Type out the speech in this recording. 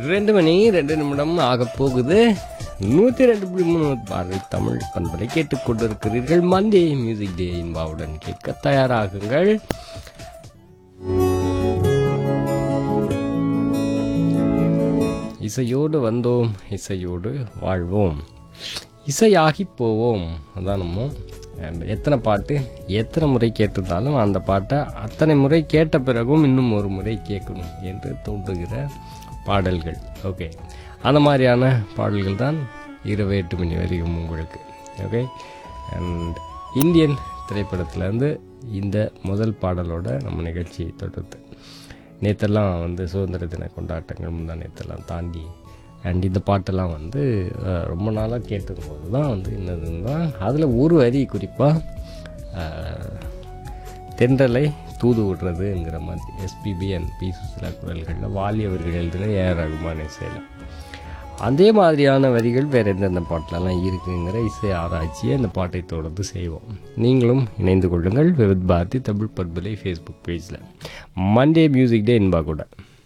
ரெண்டு மணி ரெண்டு நிமிடம் ஆக போகுது நூற்றி ரெண்டு புள்ளி மூணு பாரதி தமிழ் பண்பலை கேட்டுக்கொண்டிருக்கிறீர்கள் மண்டே மியூசிக் டே இன்பாவுடன் கேட்க தயாராகுங்கள் இசையோடு வந்தோம் இசையோடு வாழ்வோம் இசையாகி போவோம் அதான் நம்ம அஹ், எத்தனை பாட்டு எத்தனை முறை கேட்டிருந்தாலும் அந்த பாட்டை அத்தனை முறை கேட்ட பிறகும் இன்னும் ஒரு முறை கேட்கணும் என்று தோன்றுகிற பாடல்கள் ஓகே அந்த மாதிரியான பாடல்கள் தான் இரவு எட்டு மணி வரைக்கும் உங்களுக்கு ஓகே அண்ட் இந்தியன் திரைப்படத்துலேருந்து இந்த முதல் பாடலோட நம்ம நிகழ்ச்சியை தொடருது நேற்றெல்லாம் வந்து சுதந்திர தின கொண்டாட்டங்கள் முந்தா நேற்றெல்லாம் தாண்டி அண்ட் இந்த பாட்டெல்லாம் வந்து அஹ், ரொம்ப நாளாக கேட்டிருக்கும்போது தான் வந்து என்னதுன்னா அதில் ஒரு வரி குறிப்பாக தென்றலை தூது விடுறதுங்கிற மாதிரி எஸ்பிபி அண்ட் பி சுசிலா குரல்களில் வாலி அவர்கள் எழுதின ஏஆர் ரகுமான் இசையில் அதே மாதிரியான வரிகள் வேறு எந்தெந்த பாட்டிலலாம் இருக்குங்கிற இசை ஆராய்ச்சியை இந்த பாட்டை தொடர்ந்து செய்வோம் நீங்களும் இணைந்து கொள்ளுங்கள் விவித் பாரதி தமிழ் பர்பலை ஃபேஸ்புக் பேஜில் மண்டே மியூசிக் டே என்பா கூட